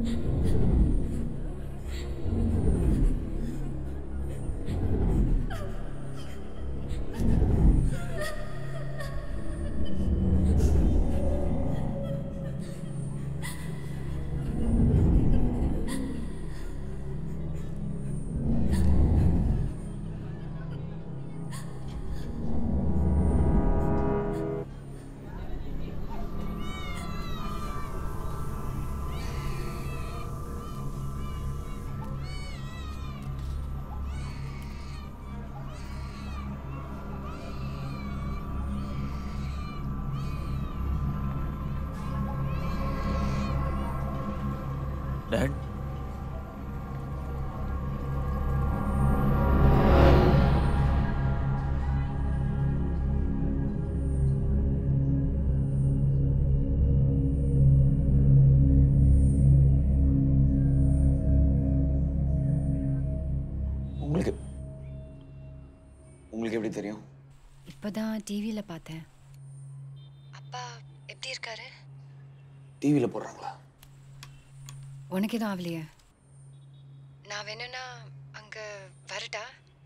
Date உங்களுக்கு உங்களுக்கு எப்படி தெரியும் இப்பதான் டிவியில பார்த்தேன் அப்பா எப்படி இருக்காரு டிவியில் போடுறாங்களா உனக்கு எதுவும் ஆகலையே நான் வேணும்னா அங்க வரட்டா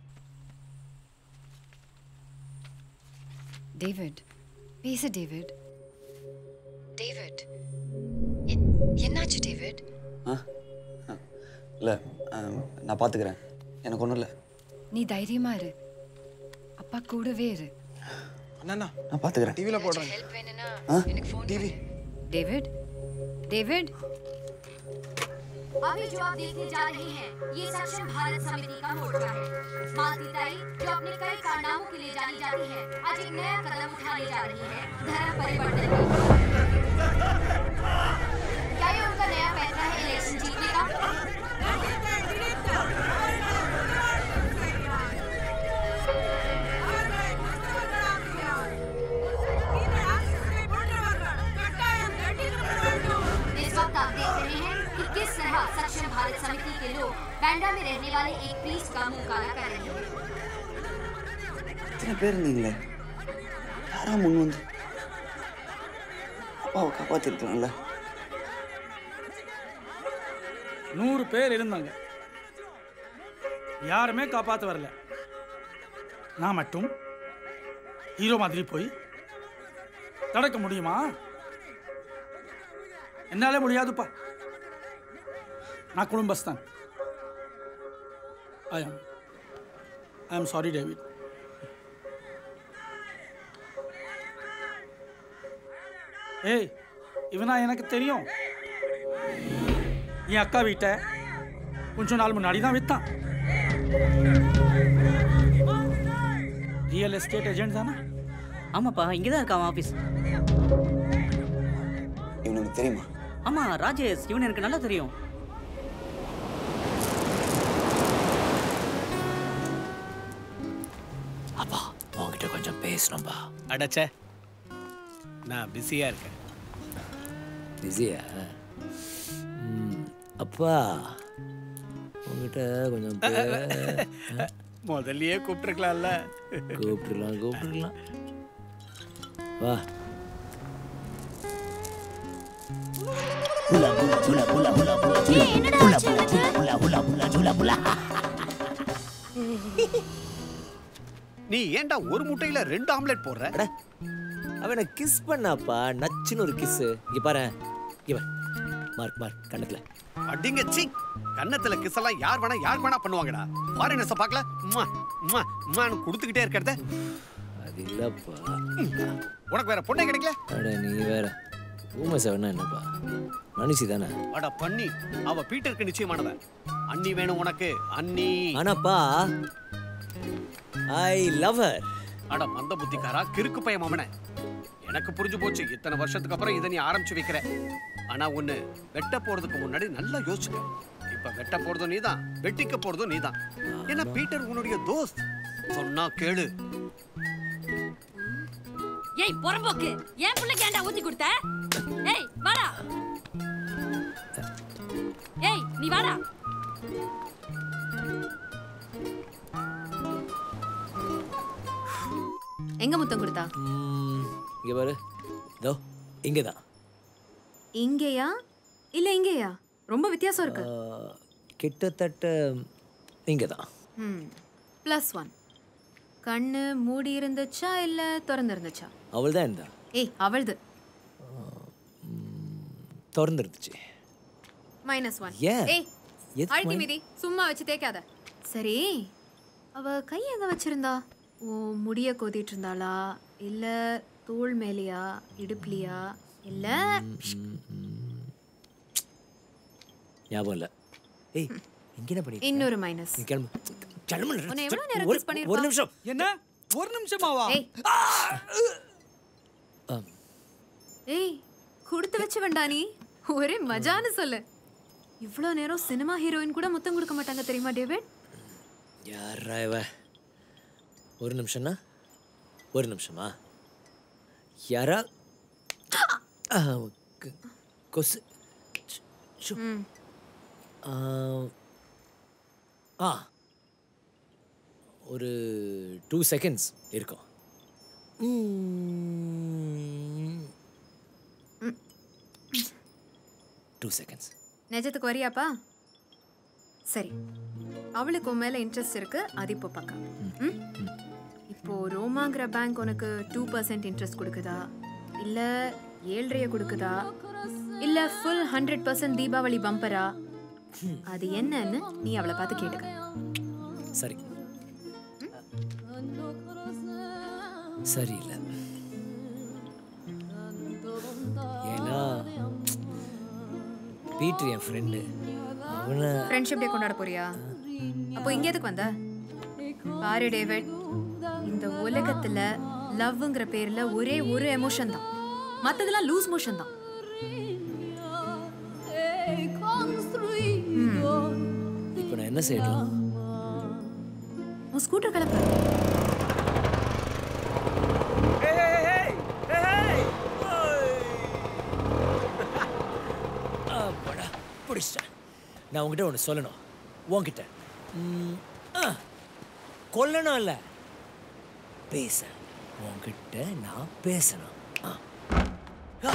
டேவிட் பேசு டேவிட் டேவிட் எ- என்னாச்சு டேவிட் ஆ இல்லை நான் பார்த்துக்கிறேன் எனக்கு ஒன்றும் இல்லை நீ தைரியமா இரு அப்பா கூடவே இரு அண்ணா நான் பார்த்துக்கிறேன் டிவியில் போடுறேன் ஹெல்ப் வேணும்னா ஆ? எனக்கு ஃபோன் டிவி டேவிட் டேவிட் अभी जो आप देखने जा रहे हैं ये सक्षम भारत समिति का मोर्चा है मालती ताई जो अपने कई कारनामों के लिए जानी जाती है आज एक नया कदम उठाने जा रही है धर्म परिवर्तन की क्या ये उनका नया फैसला है इलेक्शन जीतने का इस वक्त आप देख रहे हैं कि किस तरह सक्षम भारत समिति के लोग बैंडा में रहने वाले एक पुलिस का मुंह काला कर रहे हैं இத்தனை பேர் இருந்தீங்களே யாரா முன் வந்து அப்பாவை காப்பாற்றிருக்கலாம்ல நூறு பேர் இருந்தாங்க யாருமே காப்பாற்ற வரல நான் மட்டும் ஹீரோ மாதிரி போய் தடுக்க முடியுமா என்னால முடியாதுப்பா நான் குடும்பஸ்தான் ஐ ஆம் ஐ ஆம் சாரி டேவிட் ஏய் இவனா எனக்கு தெரியும் என் அக்கா வீட்டை கொஞ்ச நாள் முன்னாடி தான் வித்தான் ரியல் எஸ்டேட் ஏஜென்ட் தானே ஆமாப்பா இங்கே தான் இருக்கான் ஆஃபீஸ் இவனுக்கு தெரியுமா ஆமாம் ராஜேஷ் இவன் எனக்கு நல்லா தெரியும் அப்பா உன்கிட்ட கொஞ்சம் பேசணும்பா அடச்சே நான் பிஸியாக இருக்கேன் பிஸியா அப்பா உங்ககிட்ட கொஞ்சம் பே- முதல்லயே கூப்பிட்டுருக்கலாம்ல கூப்பிட்டுக்கலாம் கூப்பிட்டுக்கலாம் வா நீ ஏன்டா ஒரு முட்டையில ரெண்டு ஆம்லெட் போடுற அட அவனை கிஸ் பண்ணாப்பா நச்சுன்னு ஒரு கிஸ் இங்க பாரு இவன் மார்க் மார்க் கண்ணத்துல அடிங்க சி கன்னத்துல கிஸ் எல்லாம் யார் வேணா யார் வேணா பண்ணுவாங்கடா ஃபாரினர்ஸ பார்க்கல உம்மா உம்மா உம்மான்னு கொடுத்துக்கிட்டே இருக்கிறத அது இல்லப்பா உனக்கு வேற பொண்ணே கிடைக்கல அட நீ வேற ஊமை செவனா என்னப்பா மனுஷி தானே அட பண்ணி அவ பீட்டருக்கு நிச்சயமானவ அண்ணி வேணும் உனக்கு அண்ணி ஆனாப்பா ஐ லவ் ஹர் அட மந்த புத்திக்காரா கிறுக்கு பையன் மாமனே எனக்கு புரிஞ்சு போச்சு இத்தனை வருஷத்துக்கு அப்புறம் இதை நீ ஆரம்பிச்சு வைக்கிற ஆனா ஒண்ணு வெட்ட போறதுக்கு முன்னாடி நல்லா யோசிச்சுக்க இப்ப வெட்ட போறதும் நீதான் வெட்டிக்க போறதும் நீதான் ஏன்னா பீட்டர் உன்னுடைய தோஸ்த் சொன்னா கேளு ஏய் புறம்போக்கு ஏன் பிள்ளைக்கு ஏன்டா ஊத்தி கொடுத்த ஏய் வாடா ஏய் நீ வாடா எங்க முத்தம் கொடுத்தா ம், இங்க பாரு இதோ இங்கதான் இங்கேயா இல்ல இங்கேயா ரொம்ப வித்தியாசம் இருக்கு கிட்டத்தட்ட இங்கே தான் ம் ப்ளஸ் ஒன் கண்ணு மூடி இருந்துச்சா இல்லை திறந்து இருந்துச்சா அவள் தான் இருந்தா ஏய் அவள்து திறந்துருந்துச்சு மைனஸ் ஒன் ஏன்? ஏய் எதுக்கு அழுத்தி min- மீதி சும்மா வச்சு தேய்க்காத சரி அவ கை எங்க வச்சிருந்தா ஓ முடிய கோதிட்டு இருந்தாளா இல்ல தோள் மேலையா இடுப்புலையா இல்ல ஞாபகம் இல்லை ஏய் இங்கே என்ன பண்ணிட்டு இருக்க? இன்னொரு மைனஸ் நீ கிளம்பு கிளம்பு உன்னை எவ்வளவு நேரம் ஒரு- kiss பண்ணிருப்பா? ஒரு நிமிஷம் என்ன ஒரு நிமிஷமாவா ஏய் ஏய் கொடுத்து வச்சு வேண்டா நீ ஒரே மஜான்னு சொல்லு இவ்வளோ நேரம் சினிமா ஹீரோயின் கூட முத்தம் கொடுக்க மாட்டாங்க தெரியுமா டேவிட் யாரா இவ ஒரு நிமிஷம்னா ஒரு நிமிஷமா யாரா ஆ, க- கொசு ஷ், ஷு. ஆ, ஆ ஒரு டூ செகண்ட்ஸ் இருக்கும் டூ செகண்ட்ஸ் நிஜத்துக்கு வரியாப்பா சரி அவளுக்கு உன் மேல இன்ட்ரெஸ்ட் இருக்கு அது இப்போ பார்க்க ம்? இப்போ ரோமாங்கிற பேங்க் உனக்கு டூ பர்சன்ட் இன்ட்ரெஸ்ட் கொடுக்குதா இல்ல ஏழ்றைய கொடுக்குதா இல்ல ஃபுல் ஹண்ட்ரட் பர்சன்ட் தீபாவளி பம்பரா அது என்னன்னு நீ அவளை பார்த்து கேட்டுக்க சரி சரியில்லை ஏன்னா பீட்டர் என் ஃப்ரெண்டு அவனை ஃப்ரெண்ட்ஷிப் டே கொண்டாட போறியா அப்போ இங்க எதுக்கு வந்த பாரு டேவிட் இந்த உலகத்துல லவ்ங்கிற பேர்ல ஒரே ஒரு எமோஷன் தான் மத்ததெல்லாம் லூஸ் மோஷன் தான் இப்போ நான் என்ன செய்யணும் உன் ஸ்கூட்டர் கிளம்பு அப்பாடா பிடிச்சிட்டேன் நான் உங்ககிட்ட ஒன்று சொல்லணும் உன்கிட்ட ம், ஆ, கொல்லணும் இல்லை பேச உன்கிட்ட நான் பேசணும் ஆ. ஆ.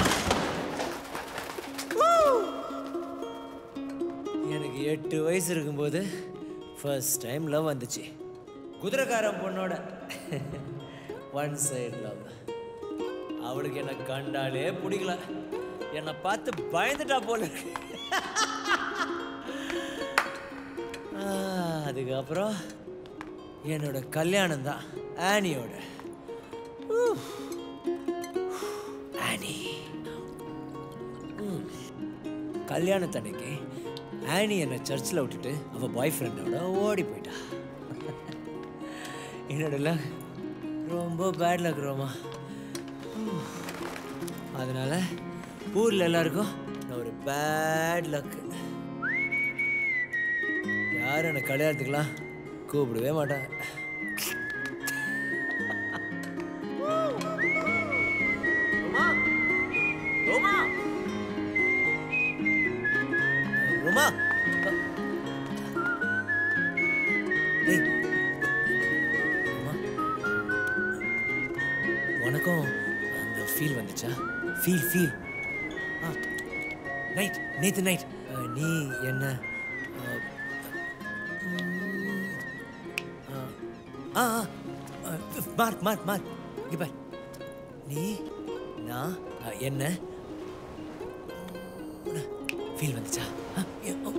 எனக்கு எட்டு வயசு இருக்கும்போது ஃபர்ஸ்ட் டைம் லவ் வந்துச்சு குதிரைக்காரன் பொண்ணோட ஒன் சைடு லவ் அவளுக்கு என்னை கண்டாலே பிடிக்கல என்னை பார்த்து பயந்துட்டா போல இருக்கு. ஆ, அதுக்கப்புறம் என்னோட கல்யாணம் தான் ஆனியோட ஊஃப். ஆனி ம். கல்யாணத்தன்னைக்கு ஆனி என்னை சர்ச்சில் விட்டுட்டு அவள் பாய் ஃப்ரெண்டோட ஓடி போயிட்டா என்னோட luck ரொம்ப பேட் லக் ரோமா அதனால ஊர்ல எல்லாருக்கும் நான் ஒரு பேட் லக் யாரும் என்னை கல்யாணத்துக்குலாம் கூப்பிடவே மாட்டாங்க ரோமா ரோமா ரோமா ஏய் ரோமா உனக்கும் அந்த ஃபீல் வந்துச்சா ஃபீல் ஃபீல் ஆ நைட் நேற்று நைட் நீ என்ன அஹ், ம், அஹ், ஆ ஆ அஹ், மார்க் மார்க் மார்க் இங்கே பார் நீ நான் அஹ், என்ன ஃபீல் வந்துச்சா ஆ, எ- ஓ,